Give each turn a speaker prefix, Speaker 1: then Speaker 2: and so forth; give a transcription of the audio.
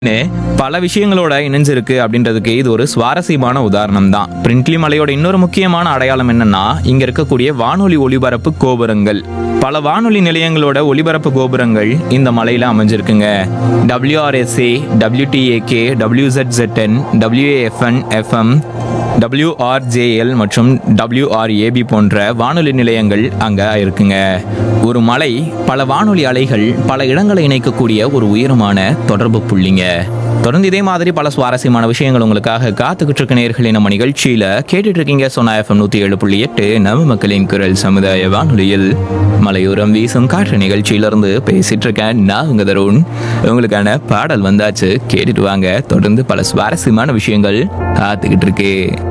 Speaker 1: ன்னு பல விஷயங்களோட இணைஞ்சிருக்கு அப்படின்றதுக்கு இது ஒரு சுவாரஸ்யமான உதாரணம் தான் பிரிண்ட்லி மலையோட இன்னொரு முக்கியமான அடையாளம் என்னன்னா இங்க இருக்கக்கூடிய வானொலி ஒலிபரப்பு கோபுரங்கள் பல வானொலி நிலையங்களோட ஒலிபரப்பு கோபுரங்கள் இந்த மலையில அமைஞ்சிருக்குங்க டபிள்யூஆர்எஸ்ஏ டபிள்யூடிஏகே டபிள்யூசெட்என் டபிள்யூஏஎஃப்என் எஃப்எம் டபிள்யூஆர்ஜேஎல் மற்றும் டபிள்யூஆர்ஏபி போன்ற வானொலி நிலையங்கள் அங்க இருக்குங்க ஒரு மலை பல வானொலி அலைகள் பல இடங்களை இணைக்கக்கூடிய ஒரு உயரமான தொடர்பு புள்ளிங்க தொடர்ந்து இதே மாதிரி பல சுவாரஸ்யமான விஷயங்கள் உங்களுக்காக காத்துக்கிட்டு இருக்க நேயர்களே நம்ம நிகழ்ச்சியில கேட்டுட்டு இருக்கீங்க சொன்னா எஃப்எம் நூத்தி ஏழு புள்ளி எட்டு நம்ம மக்களின் குரல் சமுதாய வானொலியில் மலையோரம் வீசும் காற்று நிகழ்ச்சியிலிருந்து பேசிட்டு இருக்கேன் நான் உங்க தருண் உங்களுக்கான பாடல் வந்தாச்சு கேட்டுட்டு வாங்க தொடர்ந்து பல சுவாரஸ்யமான விஷயங்கள் காத்துக்கிட்டு இருக்கு